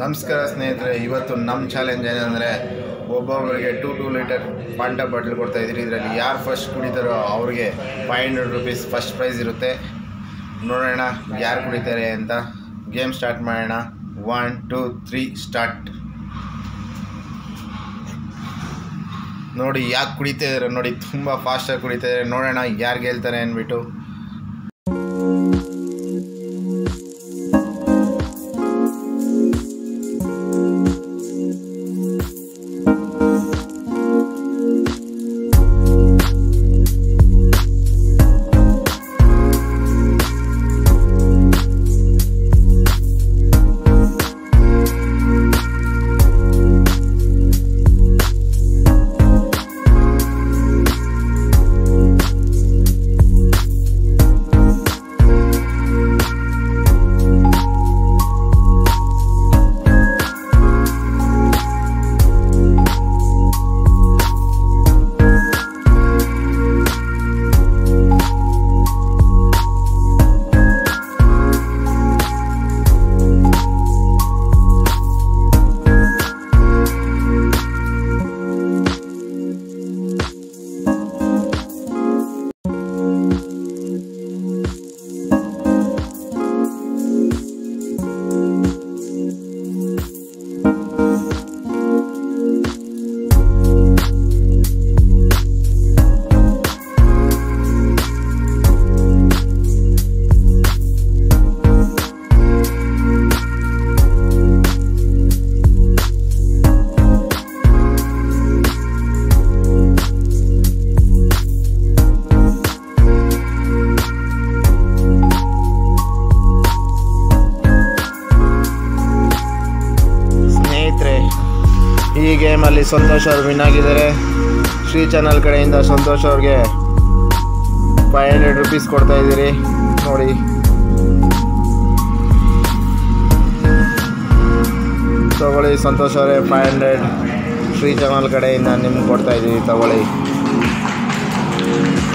ನಮಸ್ಕಾರ ಸ್ನೇಹಿತರೆ ಇವತ್ತು ನಮ್ಮ ಚಾಲೆಂಜ್ ಏನಂದರೆ ಒಬ್ಬೊಬ್ಬರಿಗೆ ಟೂ ಟೂ ಲೀಟರ್ ಪಾಂಟ ಬಾಟ್ಲ್ ಕೊಡ್ತಾ ಇದ್ದೀರಿ ಇದರಲ್ಲಿ ಯಾರು ಫಸ್ಟ್ ಕುಡಿತಾರೋ ಅವ್ರಿಗೆ five hundred rupees first prize ಇರುತ್ತೆ ನೋಡೋಣ ಯಾರು ಕುಡಿತಾರೆ ಅಂತ ಗೇಮ್ ಸ್ಟಾರ್ಟ್ ಮಾಡೋಣ ಒನ್ ಟೂ ತ್ರೀ ಸ್ಟಾರ್ಟ್ ನೋಡಿ ಯಾಕೆ ಕುಡಿತಾ ಇದ್ದಾರೆ ನೋಡಿ ತುಂಬ ಫಾಸ್ಟಾಗಿ ಕುಡಿತಾ ಇದ್ದಾರೆ ನೋಡೋಣ ಯಾರು ಗೆಲ್ತಾರೆ ಅಂದ್ಬಿಟ್ಟು ಸ್ನೇಹಿತರೆ ಈ ಗೇಮಲ್ಲಿ ಸಂತೋಷ್ ಅವರು ವಿನ್ ಆಗಿದ್ದಾರೆ ಶ್ರೀ ಚಾನಲ್ ಕಡೆಯಿಂದ ಸಂತೋಷ್ ಅವ್ರಿಗೆ ಫೈವ್ ಹಂಡ್ರೆಡ್ ರುಪೀಸ್ ಕೊಡ್ತಾ ಇದ್ದೀರಿ ನೋಡಿ ತಗೊಳ್ಳಿ ಸಂತೋಷ್ ಅವರೇ ಫೈವ್ ಹಂಡ್ರೆಡ್ ಶ್ರೀ ಚಾನಲ್ ಕಡೆಯಿಂದ ನಿಮ್ಗೆ ಕೊಡ್ತಾ ಇದ್ದೀವಿ ತಗೊಳ್ಳಿ